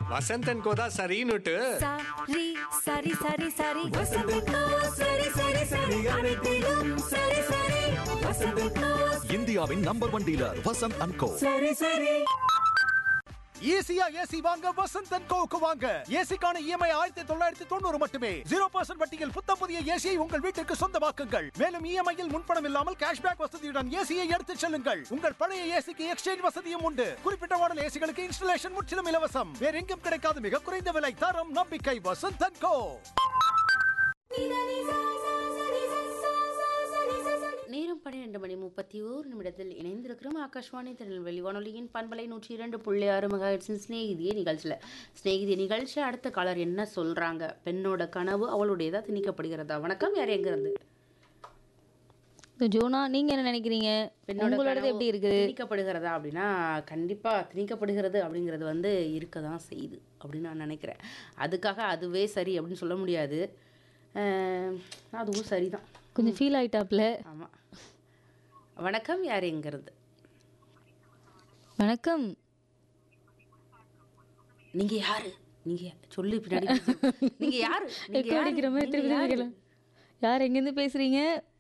வசந்தன் கோதா சரின்னுட்டு சரி சரி சரி சரி வசந்தக்கோ சரி சரி சரி அனைத்திலும் சரி சரி வசந்தக்கோ இந்தியாவின் number one dealer Vasanth and co சரி சரி ஈஸியா ஏசி வாங்க வசந்த் அண்ட் கோவுக்கு வாங்க ஏசிக்கான இஎம்ஐ ஆயிரத்தி தொள்ளாயிரத்தி தொண்ணூறு மட்டுமே ஜீரோ பர்சன்ட் வட்டியில் புத்தம் புதிய ஏசியை உங்கள் வீட்டிற்கு சொந்தமாக்குங்கள் மேலும் இஎம்ஐயில் முன்பணம் இல்லாமல் கேஷ்பேக் வசதியுடன் ஏசியை எடுத்துச் செல்லுங்கள் உங்கள் பழைய ஏசிக்கு எக்ஸ்சேஞ்ச் வசதியும் உண்டு குறிப்பிட்ட மாடல் ஏசிகளுக்கு இன்ஸ்டலேஷன் முற்றிலும் இலவசம் வேற எங்கும் கிடைக்காத மிக குறைந்த விலை தரம் நம்பிக்கை வசந்த் அண்ட் கோ நேரம் பன்னிரெண்டு மணி முப்பத்தி ஓரு நிமிடத்தில் இணைந்திருக்கிறோம் ஆகாஷ்வாணி திருநெல்வேலி வானொலியின் பண்பலை நூற்றி இரண்டு புள்ளி ஆறு மெகாஹெட்ஸின் ஸ்நேகிதிய நிகழ்ச்சியில் ஸ்நேகிதி நிகழ்ச்சி அடுத்த காலர் என்ன சொல்றாங்க பெண்ணோட கனவு அவளுடையதா திணிக்கப்படுகிறதா வணக்கம் யார் எங்கிருந்து இந்த ஜோனா நீங்க என்ன நினைக்கிறீங்க பெண்ணோட உங்களோடது கனவு எப்படி இருக்குது திணிக்கப்படுகிறதா அப்படின்னா கண்டிப்பா திணிக்கப்படுகிறது அப்படிங்கிறது வந்து இருக்க தான் செய்யுது அப்படின்னு நான் நினைக்கிறேன் அதுக்காக அதுவே சரி அப்படின்னு சொல்ல முடியாது அஹ், அதுவும் சரிதான் கொஞ்சம் ஃபீல் ஆயிட்டாப்ல ஆமா வணக்கம் யார் எங்கிருந்து வணக்கம் நீங்க யாரு நீங்க யா- சொல்லு பின்னாடி பேசு. நீங்க யாரு நீங்க எக்கோ யாரு? அடிக்கிற மாதிரி நீங்க திருப்பி யாரு? கேட்கலாம் யார் எங்கேருந்து பேசுறீங்க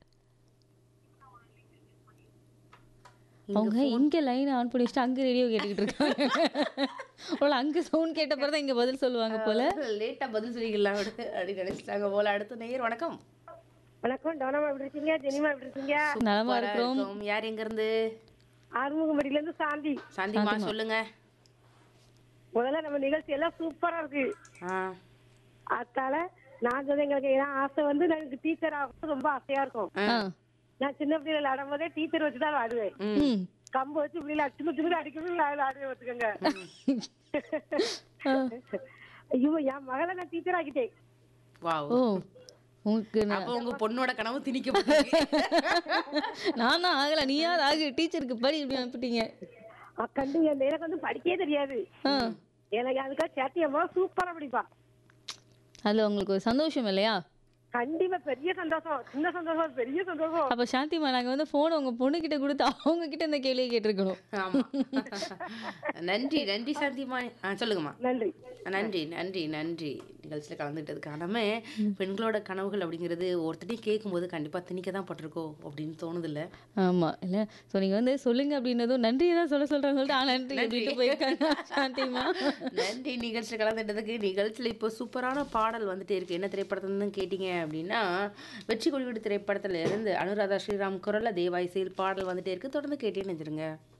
அவங்க இங்க லைன் ஆன் பண்ணி வச்சுட்டு அங்க ரேடியோ கேட்டுக்கிட்டு இருக்காங்க போல அங்க சவுண்ட் கேட்ட பிறகு இங்க பதில் சொல்லுவாங்க போல லேட்டா பதில் சொல்லிக்கலாம் விடு அப்படின்னு நினைச்சிட்டாங்க போல அடுத்த நேயர் வணக்கம் வணக்கம் டோனமா எப்படி இருக்கீங்க ஜெனிமா எப்படி இருக்கீங்க நலமா சூப்பரா இருக்கிறோம் இருக்கோம். யார் எங்க இருந்து ஆறுமுகம்படியில இருந்து சாந்தி சாந்திமா சொல்லுங்க முதல்ல நம்ம நிகழ்ச்சி எல்லாம் சூப்பரா இருக்கு ஆ அதால நான் வந்து எங்களுக்கு ஏன்னா ஆசை வந்து எனக்கு டீச்சர் ஆகணும் ரொம்ப ஆசையா இருக்கும் ஆ. நான் சின்ன பிள்ளைல விளையாடும் போதே டீச்சர் வச்சு தான் விளையாடுவேன் ம். கம்பு வச்சு பிள்ளைல சின்ன சின்ன அடிக்கணும் விளையாடுவேன் வச்சுக்கோங்க ஐயோ என் மகளை நான் டீச்சர் ஆக்கிட்டேன் வாவ் ஓ உங்களுக்கு நான் அப்போ உங்க பொண்ணோட கனவு திணிக்கப்பட்டிருக்கு நான் தான் ஆகல நீயாவது ஆகு டீச்சருக்கு படி இப்படி அனுப்பிட்டீங்க கண்டு எனக்கு வந்து படிக்கவே தெரியாது எனக்கு அதுக்காக சேட்டியம்மா சூப்பரா படிப்பா அதுல உங்களுக்கு ஒரு சந்தோஷம் இல்லையா கண்டிப்பா பெரிய சந்தோஷம் சின்ன சந்தோஷம் பெரிய சந்தோஷம் அப்ப சாந்திமா நாங்க வந்து போனை உங்க பொண்ணு கிட்ட கொடுத்து அவங்க கிட்ட இந்த கேள்வியை கேட்டிருக்கணும் ஆமா நன்றி நன்றி சாந்திமா ஆ சொல்லுங்கம்மா நன்றி நன்றி நன்றி நன்றி நிகழ்ச்சியில் கலந்துக்கிட்டதுக்கு காரணமே பெண்களோட கனவுகள் அப்படிங்கிறது ஒருத்தரையும் கேட்கும்போது கண்டிப்பாக திணிக்க தான் பட்டிருக்கோ அப்படின்னு தோணுதில்ல ஆமா இல்ல சோ நீங்க வந்து சொல்லுங்க அப்படின்னதும் நன்றி தான் சொல்ல சொல்றாங்க சொல்லிட்டு ஆ நன்றி அப்படின்ட்டு போயிருக்காங்க சாந்திமா நன்றி நிகழ்ச்சியில் கலந்துட்டதுக்கு நிகழ்ச்சியில் இப்போ சூப்பரான பாடல் வந்துட்டே இருக்கு என்ன திரைப்படத்துலேருந்து கேட்டிங்க அப்படின்னா வெற்றி கொடிவிடு திரைப்படத்துல இருந்து அனுராதா ஸ்ரீராம் குரல்ல தேவாய் செயல் பாடல் வந்துட்டே இருக்கு தொடர்ந்து கேட்டே நினைச்சிருங்க